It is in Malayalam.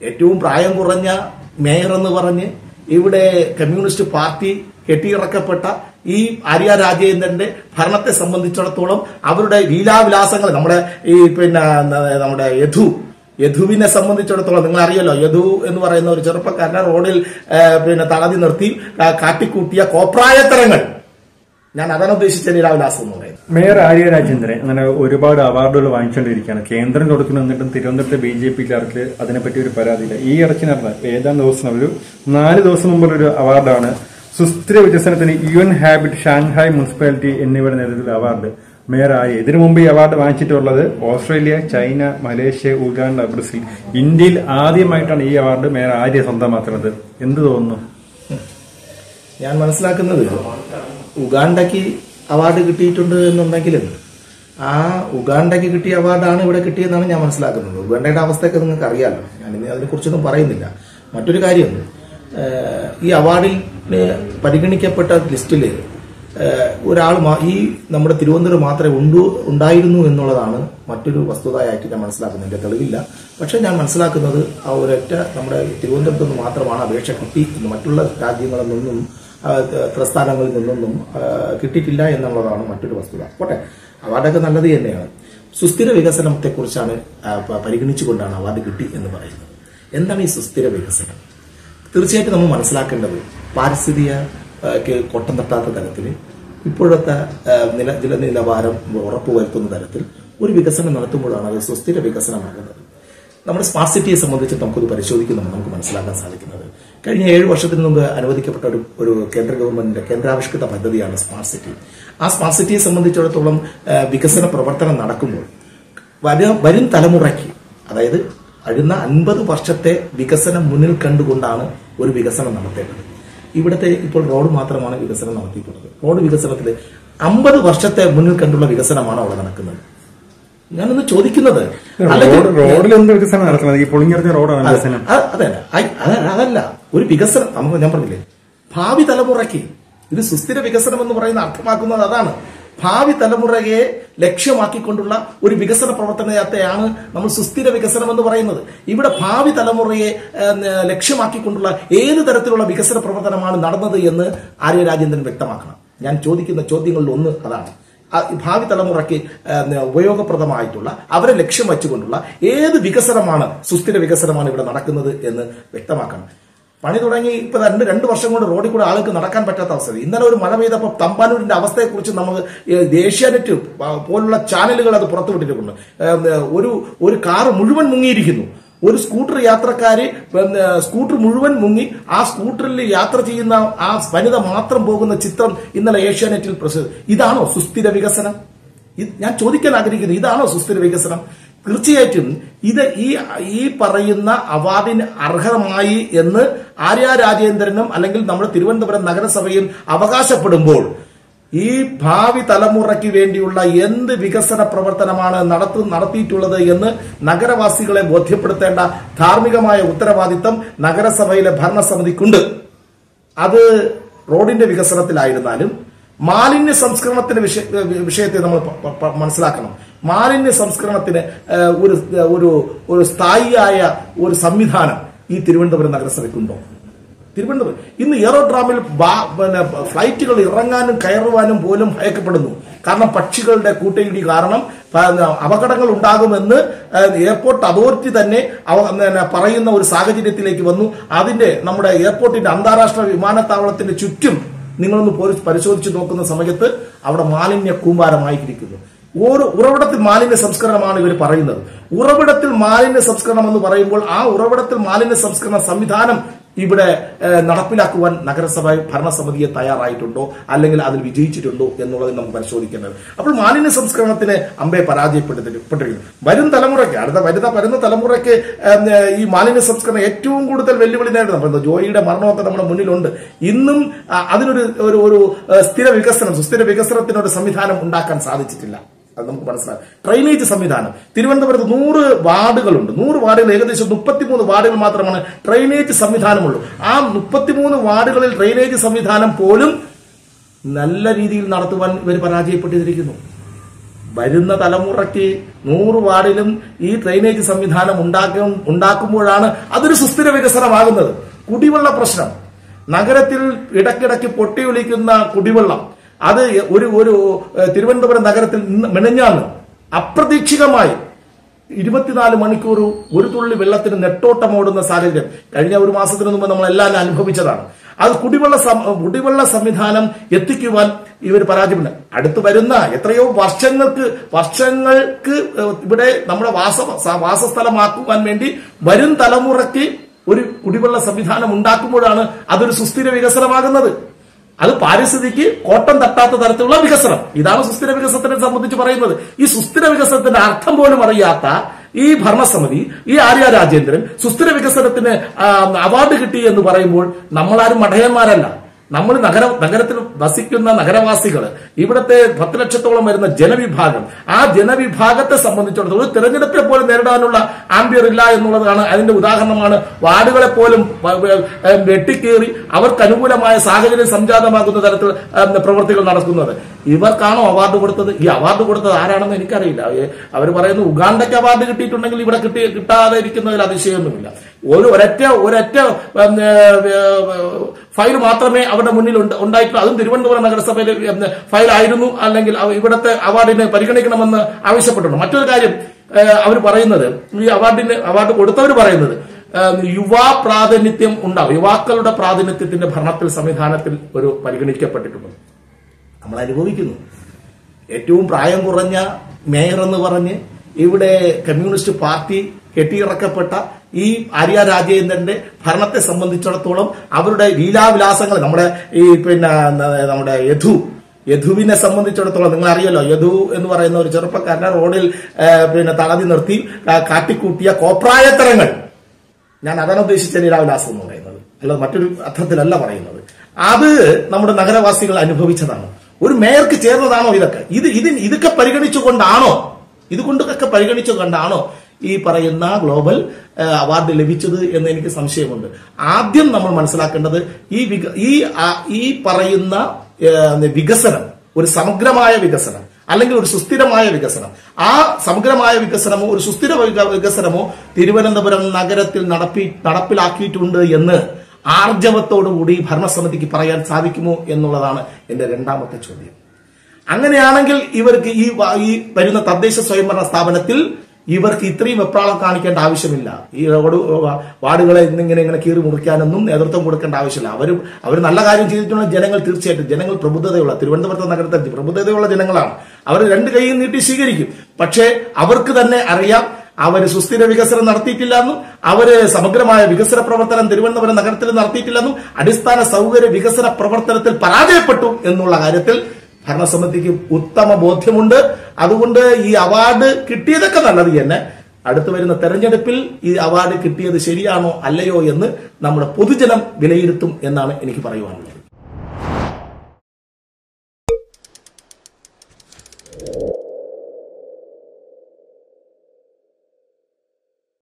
ഏറ്റവും പ്രായം കുറഞ്ഞ മേയർ എന്ന് പറഞ്ഞ് ഇവിടെ കമ്മ്യൂണിസ്റ്റ് പാർട്ടി കെട്ടിയിറക്കപ്പെട്ട ഈ ആര്യ രാജേന്ദ്രന്റെ ഭരണത്തെ സംബന്ധിച്ചിടത്തോളം അവരുടെ ലീലാവിലാസങ്ങൾ നമ്മുടെ ഈ പിന്നെ ന- നമ്മുടെ യധു യധുവിനെ സംബന്ധിച്ചിടത്തോളം നിങ്ങൾ അറിയല്ലോ യധു എന്ന് പറയുന്ന ഒരു ചെറുപ്പക്കാരനെ റോഡിൽ ആ, പിന്നെ തളതി നിർത്തി ആ, കാട്ടിക്കൂട്ടിയ കോപ്രായത്തരങ്ങൾ ഞാൻ അതാണ് ഉദ്ദേശിച്ച ലീലാവിലാസം എന്ന് പറയുന്നത് മേയർ ആര്യ രാജേന്ദ്രൻ അങ്ങനെ ഒരുപാട് അവാർഡുകൾ വാങ്ങിച്ചുകൊണ്ടിരിക്കുകയാണ് കേന്ദ്രം കൊടുക്കുന്ന എന്നിട്ടും തിരുവനന്തപുരത്തെ ബി ജെ പിക്കാർക്ക് അതിനെപ്പറ്റി ഒരു പരാതിയില്ല ഈ ഇടയ്ക്ക് നടന്ന ഏതാണ്ട് ദിവസം ഒരു നാല് ദിവസം മുമ്പുള്ള ഒരു അവാർഡാണ് സുസ്ഥിര വികസനത്തിന് U N Habitat Shanghai municipality എന്നിവരുടെ നേതൃത്വത്തിൽ അവാർഡ് മേയർ ആര്യ ഇതിനു മുമ്പ് ഈ അവാർഡ് വാങ്ങിച്ചിട്ടുള്ളത് Australia China Malaysia Uganda Brazil ഇന്ത്യയിൽ ആദ്യമായിട്ടാണ് ഈ അവാർഡ് മേയർ ആര്യ സ്വന്തമാക്കുന്നത് എന്ത് തോന്നുന്നു ഞാൻ മനസ്സിലാക്കുന്നത് ഉഗാണ്ടയ്ക്ക് അവാർഡ് കിട്ടിയിട്ടുണ്ട് എന്നുണ്ടെങ്കിലും ആ ഉഗാണ്ടയ്ക്ക് കിട്ടിയ അവാർഡാണ് ഇവിടെ കിട്ടിയതെന്നാണ് ഞാൻ മനസ്സിലാക്കുന്നത് ഉഗാണ്ടയുടെ അവസ്ഥയൊക്കെ നിങ്ങൾക്ക് അറിയാമല്ലോ ഞാൻ ഇനി അതിനെക്കുറിച്ചൊന്നും പറയുന്നില്ല മറ്റൊരു കാര്യം ഏഹ്, ഈ അവാർഡിൽ ഏഹ്, പരിഗണിക്കപ്പെട്ട ലിസ്റ്റിൽ ഒരാൾ മാ- ഈ നമ്മുടെ തിരുവനന്തപുരം മാത്രമേ ഉണ്ടു ഉണ്ടായിരുന്നു എന്നുള്ളതാണ് മറ്റൊരു വസ്തുതയായിട്ട് ഞാൻ മനസ്സിലാക്കുന്നത് എന്റെ തെളിവില്ല പക്ഷെ ഞാൻ മനസ്സിലാക്കുന്നത് ആ ഒരൊറ്റ നമ്മുടെ തിരുവനന്തപുരത്ത് നിന്ന് മാത്രമാണ് അപേക്ഷ കിട്ടി എന്ന് മറ്റുള്ള രാജ്യങ്ങളിൽ നിന്നും ആ, പ്രസ്ഥാനങ്ങളിൽ നിന്നൊന്നും ആ, കിട്ടിയിട്ടില്ല എന്നുള്ളതാണ് മറ്റൊരു വസ്തുത പോട്ടെ അവാർഡൊക്കെ നല്ലത് തന്നെയാണ് സുസ്ഥിര വികസനത്തെക്കുറിച്ചാണ് ആ, പ- പരിഗണിച്ചുകൊണ്ടാണ് അവാർഡ് കിട്ടി എന്ന് പറയുന്നത് എന്താണ് ഈ സുസ്ഥിര വികസനം തീർച്ചയായിട്ടും നമ്മൾ മനസ്സിലാക്കേണ്ടത് പാരിസ്ഥിതിക ആ, ക്ക് കൊട്ടം തട്ടാത്ത തരത്തിൽ ഇപ്പോഴത്തെ ആ, നില ജല നിലവാരം ഉറപ്പുവരുത്തുന്ന തരത്തിൽ ഒരു വികസനം നടത്തുമ്പോഴാണ് അത് സുസ്ഥിര വികസനമാകുന്നത് നമ്മുടെ സ്മാർട്ട് സിറ്റിയെ സംബന്ധിച്ച് നമുക്കത് പരിശോധിക്കുമ്പോൾ നമുക്ക് മനസ്സിലാക്കാൻ സാധിക്കുന്നത് കഴിഞ്ഞ ഏഴ് വർഷത്തിന് മുമ്പ് അനുവദിക്കപ്പെട്ട ഒരു ഒരു കേന്ദ്ര ഗവൺമെന്റിന്റെ കേന്ദ്രാവിഷ്കൃത പദ്ധതിയാണ് സ്മാർട്ട് സിറ്റി ആ സ്മാർട്ട് സിറ്റിയെ സംബന്ധിച്ചിടത്തോളം ആ, വികസന പ്രവർത്തനം നടക്കുമ്പോൾ വരും വരും തലമുറയ്ക്ക് അതായത് അഴുന്ന അൻപത് വർഷത്തെ വികസനം മുന്നിൽ കണ്ടുകൊണ്ടാണ് ഒരു വികസനം നടത്തേണ്ടത് ഇവിടുത്തെ ഇപ്പോൾ റോഡ് മാത്രമാണ് വികസനം നടത്തിയിട്ടുള്ളത് റോഡ് വികസനത്തിൽ അമ്പത് വർഷത്തെ മുന്നിൽ കണ്ടുള്ള വികസനമാണ് അവിടെ നടക്കുന്നത് ഞാനൊന്ന് ചോദിക്കുന്നത് അല്ലെങ്കിൽ റോഡ് റോഡിൽ എന്ത് വികസനം നടക്കുന്നത് ഈ പൊളിഞ്ഞെറിഞ്ഞ റോഡാണ് വികസനം അ- അതല്ല ഐ- അത- അതല്ല ഒരു വികസനം നമുക്ക് ഞാൻ പറഞ്ഞില്ലേ ഭാവി തലമുറയ്ക്ക് ഇത് സുസ്ഥിര വികസനം എന്ന് പറയുന്ന അർത്ഥമാക്കുന്നത് അതാണ് ഭാവി തലമുറയെ ലക്ഷ്യമാക്കിക്കൊണ്ടുള്ള ഒരു വികസന പ്രവർത്തനത്തെയാണ് നമ്മൾ സുസ്ഥിര വികസനം എന്ന് പറയുന്നത് ഇവിടെ ഭാവി തലമുറയെ ഏഹ്, ന- ലക്ഷ്യമാക്കിക്കൊണ്ടുള്ള ഏത് തരത്തിലുള്ള വികസന പ്രവർത്തനമാണ് നടന്നത് എന്ന് ആര്യ രാജേന്ദ്രൻ വ്യക്തമാക്കണം ഞാൻ ചോദിക്കുന്ന ചോദ്യങ്ങളിൽ ഒന്ന് അതാണ് ആ ഭാവി തലമുറയ്ക്ക് ഏഹ്, ഉപയോഗപ്രദമായിട്ടുള്ള അവരെ ലക്ഷ്യം വെച്ചുകൊണ്ടുള്ള ഏത് വികസനമാണ് സുസ്ഥിര വികസനമാണ് ഇവിടെ നടക്കുന്നത് എന്ന് വ്യക്തമാക്കണം പണി തുടങ്ങി ഇപ്പൊ രണ്ട് രണ്ട് വർഷം കൊണ്ട് റോഡിൽ കൂടെ ആൾക്ക് നടക്കാൻ പറ്റാത്ത അവസ്ഥ ഇന്നലെ ഒരു മഴ പെയ്തപ്പോൾ തമ്പാനൂരിന്റെ അവസ്ഥയെക്കുറിച്ച് നമുക്ക് ഏഹ്, ഏഷ്യാനെറ്റ് പോലുള്ള ചാനലുകൾ അത് പുറത്തുവിട്ടിട്ടുണ്ട് ഏഹ്, ഒരു ഒരു കാറ് മുഴുവൻ മുങ്ങിയിരിക്കുന്നു ഒരു സ്കൂട്ടർ യാത്രക്കാര് പിന്നെ സ്കൂട്ടർ മുഴുവൻ മുങ്ങി ആ സ്കൂട്ടറിൽ യാത്ര ചെയ്യുന്ന ആ വനിത മാത്രം പോകുന്ന ചിത്രം ഇന്നലെ ഏഷ്യാനെറ്റിൽ പ്രസിദ്ധ ഇതാണോ സുസ്ഥിര വികസനം ഇത് ഞാൻ ചോദിക്കാൻ ആഗ്രഹിക്കുന്നത് ഇതാണോ സുസ്ഥിര വികസനം തീർച്ചയായിട്ടും ഇത് ഈ ഈ പറയുന്ന അവാർഡിന് അർഹമായി എന്ന് ആര്യ രാജേന്ദ്രനും അല്ലെങ്കിൽ നമ്മുടെ തിരുവനന്തപുരം നഗരസഭയും അവകാശപ്പെടുമ്പോൾ ഈ ഭാവി തലമുറയ്ക്ക് വേണ്ടിയുള്ള എന്ത് വികസന പ്രവർത്തനമാണ് നടത്തു നടത്തിയിട്ടുള്ളത് എന്ന് നഗരവാസികളെ ബോധ്യപ്പെടുത്തേണ്ട ധാർമ്മികമായ ഉത്തരവാദിത്തം നഗരസഭയിലെ ഭരണസമിതിക്കുണ്ട് അത് റോഡിന്റെ വികസനത്തിലായിരുന്നാലും മാലിന്യ സംസ്കരണത്തിന്റെ വിഷയ വിഷയത്തെ നമ്മൾ പ- പ- മനസ്സിലാക്കണം മാലിന്യ സംസ്കരണത്തിന് ഏഹ്, ഒരു ഒരു ഒരു സ്ഥായിയായ ഒരു സംവിധാനം ഈ തിരുവനന്തപുരം നഗരസഭയ്ക്കുണ്ടോ തിരുവനന്തപുരം ഇന്ന് എയറോഡ്രാമിൽ ബാ- പിന്നെ ഫ്ലൈറ്റുകൾ ഇറങ്ങാനും കയറുവാനും പോലും ഭയക്കപ്പെടുന്നു കാരണം പക്ഷികളുടെ കൂട്ടയിടി കാരണം പ- അപകടങ്ങൾ ഉണ്ടാകുമെന്ന് ഏഹ്, എയർപോർട്ട് അതോറിറ്റി തന്നെ അവ- പിന്നെ പറയുന്ന ഒരു സാഹചര്യത്തിലേക്ക് വന്നു അതിന്റെ നമ്മുടെ എയർപോർട്ടിന്റെ അന്താരാഷ്ട്ര വിമാനത്താവളത്തിന്റെ ചുറ്റും നിങ്ങളൊന്ന് പോരി- പരിശോധിച്ച് നോക്കുന്ന സമയത്ത് അവിടെ മാലിന്യ കൂമ്പാരമായിരിക്കുന്നു ഒരു ഉറവിടത്തിൽ മാലിന്യ സംസ്കരണമാണ് ഇവർ പറയുന്നത് ഉറവിടത്തിൽ മാലിന്യ സംസ്കരണം എന്ന് പറയുമ്പോൾ ആ ഉറവിടത്തിൽ മാലിന്യ സംസ്കരണ സംവിധാനം ഇവിടെ ഏഹ്, നടപ്പിലാക്കുവാൻ നഗരസഭ ഭരണസമിതിയെ തയ്യാറായിട്ടുണ്ടോ അല്ലെങ്കിൽ അതിൽ വിജയിച്ചിട്ടുണ്ടോ എന്നുള്ളത് നമുക്ക് പരിശോധിക്കേണ്ടത് അപ്പോൾ മാലിന്യ സംസ്കരണത്തിന് അമ്പെ പരാജയപ്പെട്ടിരിക്കുന്നു വരും തലമുറയ്ക്ക് അടുത്ത വരുന്ന വരുന്ന തലമുറയ്ക്ക് ഏഹ്, ഈ മാലിന്യ സംസ്കരണം ഏറ്റവും കൂടുതൽ വെല്ലുവിളി നേരിടുന്നത് അപ്പോൾ ജോയിയുടെ മരണമൊക്കെ നമ്മുടെ മുന്നിലുണ്ട് ഇന്നും ആ, അതിനൊരു ഒരു ഒരു ഏഹ്, സ്ഥിര വികസനം സുസ്ഥിര വികസനത്തിനൊരു സംവിധാനം ഉണ്ടാക്കാൻ സാധിച്ചിട്ടില്ല അത് നമുക്ക് മനസ്സിലാക്കാം ഡ്രൈനേജ് സംവിധാനം തിരുവനന്തപുരത്ത് നൂറ് വാർഡുകളുണ്ട് നൂറ് വാർഡുകൾ ഏകദേശം മുപ്പത്തിമൂന്ന് വാർഡുകൾ മാത്രമാണ് ഡ്രൈനേജ് സംവിധാനമുള്ളൂ ആ മുപ്പത്തിമൂന്ന് വാർഡുകളിൽ ഡ്രൈനേജ് സംവിധാനം പോലും നല്ല രീതിയിൽ നടത്തുവാൻ ഇവർ പരാജയപ്പെട്ടിരിക്കുന്നു വരുന്ന തലമുറയ്ക്ക് നൂറ് വാർഡിലും ഈ ഡ്രെയിനേജ് സംവിധാനം ഉണ്ടാക്കും ഉണ്ടാക്കുമ്പോഴാണ് അതൊരു സുസ്ഥിര വികസനമാകുന്നത് കുടിവെള്ള പ്രശ്നം നഗരത്തിൽ ഇടയ്ക്കിടയ്ക്ക് പൊട്ടിയൊലിക്കുന്ന കുടിവെള്ളം അത് ഒരു ഒരു ഏഹ്, തിരുവനന്തപുരം നഗരത്തിൽ ഇന്ന് മെനഞ്ഞാന്ന് അപ്രതീക്ഷിതമായി ഇരുപത്തിനാല് മണിക്കൂർ ഒരു തുള്ളി വെള്ളത്തിന് നെട്ടോട്ടമോടുന്ന സാഹചര്യം കഴിഞ്ഞ ഒരു മാസത്തിന് മുമ്പ് നമ്മൾ എല്ലാം അനുഭവിച്ചതാണ് അത് കുടിവെള്ള സം- കുടിവെള്ള സംവിധാനം എത്തിക്കുവാൻ ഇവർ പരാജയപ്പെട അടുത്ത് വരുന്ന എത്രയോ വർഷങ്ങൾക്ക് വർഷങ്ങൾക്ക് ഏഹ്, ഇവിടെ നമ്മുടെ വാസ സ- വാസസ്ഥലമാക്കുവാൻ വേണ്ടി വരും തലമുറയ്ക്ക് ഒരു കുടിവെള്ള സംവിധാനം ഉണ്ടാക്കുമ്പോഴാണ് അതൊരു സുസ്ഥിര വികസനമാകുന്നത് അത് പാരിസ്ഥിതിക്ക് കോട്ടം തട്ടാത്ത തരത്തിലുള്ള വികസനം ഇതാണ് സുസ്ഥിര വികസനത്തിനെ സംബന്ധിച്ച് പറയുന്നത് ഈ സുസ്ഥിര വികസനത്തിന്റെ അർത്ഥം പോലും അറിയാത്ത ഈ ഭരണസമിതി ഈ ആര്യ രാജേന്ദ്രൻ സുസ്ഥിര വികസനത്തിന് ആ, അവാർഡ് കിട്ടി എന്ന് പറയുമ്പോൾ നമ്മളാരും മഠയന്മാരല്ല നമ്മൾ നഗര നഗരത്തിൽ വസിക്കുന്ന നഗരവാസികൾ ഇവിടുത്തെ പത്ത് ലക്ഷത്തോളം വരുന്ന ജനവിഭാഗം ആ ജനവിഭാഗത്തെ സംബന്ധിച്ചിടത്തോളം ഒരു തെരഞ്ഞെടുപ്പിനെ പോലും നേരിടാനുള്ള ആംബിയർ ഇല്ല എന്നുള്ളതാണ് അതിന്റെ ഉദാഹരണമാണ് വാർഡുകളെ പോലും വ- വ- ഏഹ് വെട്ടിക്കേറി അവർക്ക് അനുകൂലമായ സാഹചര്യം സംജാതമാകുന്ന തരത്തിൽ ഏഹ് പ്രവൃത്തികൾ നടക്കുന്നത് ഇവർക്കാണോ അവാർഡ് കൊടുത്തത് ഈ അവാർഡ് കൊടുത്തത് ആരാണെന്ന് എനിക്കറിയില്ല അവർ പറയുന്നു ഉഗാണ്ടയ്ക്ക് അവാർഡ് കിട്ടിയിട്ടുണ്ടെങ്കിൽ ഇവിടെ കിട്ടി കിട്ടാതെ ഇരിക്കുന്നതിൽ അതിശയമൊന്നുമില്ല ഒരു ഒരൊറ്റ ഒരൊറ്റ ഉം, ഏഹ്, ഫയൽ മാത്രമേ അവരുടെ മുന്നിൽ ഉണ്ട്- ഉണ്ടായിട്ടുള്ളൂ അതും തിരുവനന്തപുരം നഗരസഭയിൽ ഫയൽ ആയിരുന്നു അല്ലെങ്കിൽ അവ- ഇവിടുത്തെ അവാർഡിനെ പരിഗണിക്കണമെന്ന് ആവശ്യപ്പെട്ടിട്ടുണ്ട് മറ്റൊരു കാര്യം അവർ പറയുന്നത് ഈ അവാർഡിന് അവാർഡ് കൊടുത്തവർ പറയുന്നത് ഏഹ്, യുവാ പ്രാതിനിധ്യം ഉണ്ടാവും യുവാക്കളുടെ പ്രാതിനിധ്യത്തിന്റെ ഭരണത്തിൽ സംവിധാനത്തിൽ ഒരു പരിഗണിക്കപ്പെട്ടിട്ടുണ്ട് നമ്മൾ അനുഭവിക്കുന്നു ഏറ്റവും പ്രായം കുറഞ്ഞ മേയർ എന്ന് പറഞ്ഞ് ഇവിടെ കമ്മ്യൂണിസ്റ്റ് പാർട്ടി കെട്ടിയിറക്കപ്പെട്ട ഈ ആര്യ രാജേന്ദ്രന്റെ ഭരണത്തെ സംബന്ധിച്ചിടത്തോളം അവരുടെ ലീലാവിലാസങ്ങൾ നമ്മുടെ ഈ പിന്നെ ന- നമ്മുടെ യധു യധുവിനെ സംബന്ധിച്ചിടത്തോളം നിങ്ങൾ അറിയല്ലോ യധു എന്ന് പറയുന്ന ഒരു ചെറുപ്പക്കാരനെ റോഡിൽ ഏ, പിന്നെ തളതി നിർത്തി ആ, കാട്ടിക്കൂട്ടിയ കോപ്രായത്തരങ്ങൾ ഞാൻ അതാണ് ഉദ്ദേശിച്ച ലീലാവിലാസം എന്ന് പറയുന്നത് അല്ല മറ്റൊരു അർത്ഥത്തിലല്ല പറയുന്നത് അത് നമ്മുടെ നഗരവാസികൾ അനുഭവിച്ചതാണ് ഒരു മേയർക്ക് ചേർന്നതാണോ ഇതൊക്കെ ഇത് ഇത് ഇതൊക്കെ പരിഗണിച്ചുകൊണ്ടാണോ ഇതുകൊണ്ടൊക്കെ പരിഗണിച്ചുകൊണ്ടാണോ ഈ പറയുന്ന ഗ്ലോബൽ ആ, അവാർഡ് ലഭിച്ചത് എന്ന് എനിക്ക് സംശയമുണ്ട് ആദ്യം നമ്മൾ മനസ്സിലാക്കേണ്ടത് ഈ വിക- ഈ ആ- ഈ പറയുന്ന ആ, വികസനം ഒരു സമഗ്രമായ വികസനം അല്ലെങ്കിൽ ഒരു സുസ്ഥിരമായ വികസനം ആ സമഗ്രമായ വികസനമോ ഒരു സുസ്ഥിര വിക- വികസനമോ തിരുവനന്തപുരം നഗരത്തിൽ നടപ്പി നടപ്പിലാക്കിയിട്ടുണ്ട് എന്ന് ആർജവത്തോടുകൂടി ഭരണസമിതിക്ക് പറയാൻ സാധിക്കുമോ എന്നുള്ളതാണ് എന്റെ രണ്ടാമത്തെ ചോദ്യം അങ്ങനെയാണെങ്കിൽ ഇവർക്ക് ഈ വ- ഈ വരുന്ന തദ്ദേശ സ്വയംഭരണ സ്ഥാപനത്തിൽ ഇവർക്ക് ഇത്രയും വെപ്രാളം കാണിക്കേണ്ട ആവശ്യമില്ല ഈ റോഡ് വാർഡുകളെ ഇന്നിങ്ങനെ ഇങ്ങനെ കീറി മുറിക്കാനൊന്നും നേതൃത്വം കൊടുക്കേണ്ട ആവശ്യമില്ല അവർ അവർ നല്ല കാര്യം ചെയ്തിട്ടുണ്ടെങ്കിൽ ജനങ്ങൾ തീർച്ചയായിട്ടും ജനങ്ങൾ പ്രബുദ്ധതയുള്ള തിരുവനന്തപുരത്ത് നഗരത്തിൽ പ്രബുദ്ധതയുള്ള ജനങ്ങളാണ് അവർ രണ്ട് കൈയും നീട്ടി സ്വീകരിക്കും പക്ഷേ അവർക്ക് തന്നെ അറിയാം അവര് സുസ്ഥിര വികസനം നടത്തിയിട്ടില്ലെന്നും അവര് സമഗ്രമായ വികസന പ്രവർത്തനം തിരുവനന്തപുരം നഗരത്തിൽ നടത്തിയിട്ടില്ലെന്നും അടിസ്ഥാന സൗകര്യ വികസന പ്രവർത്തനത്തിൽ പരാജയപ്പെട്ടു എന്നുള്ള കാര്യത്തിൽ ഭരണസമിതിക്ക് ഉത്തമ ബോധ്യമുണ്ട് അതുകൊണ്ട് ഈ അവാർഡ് കിട്ടിയതൊക്കെ നല്ലത് തന്നെ അടുത്ത് വരുന്ന തെരഞ്ഞെടുപ്പിൽ ഈ അവാർഡ് കിട്ടിയത് ശരിയാണോ അല്ലയോ എന്ന് നമ്മുടെ പൊതുജനം വിലയിരുത്തും എന്നാണ് എനിക്ക് പറയുവാനുള്ളത്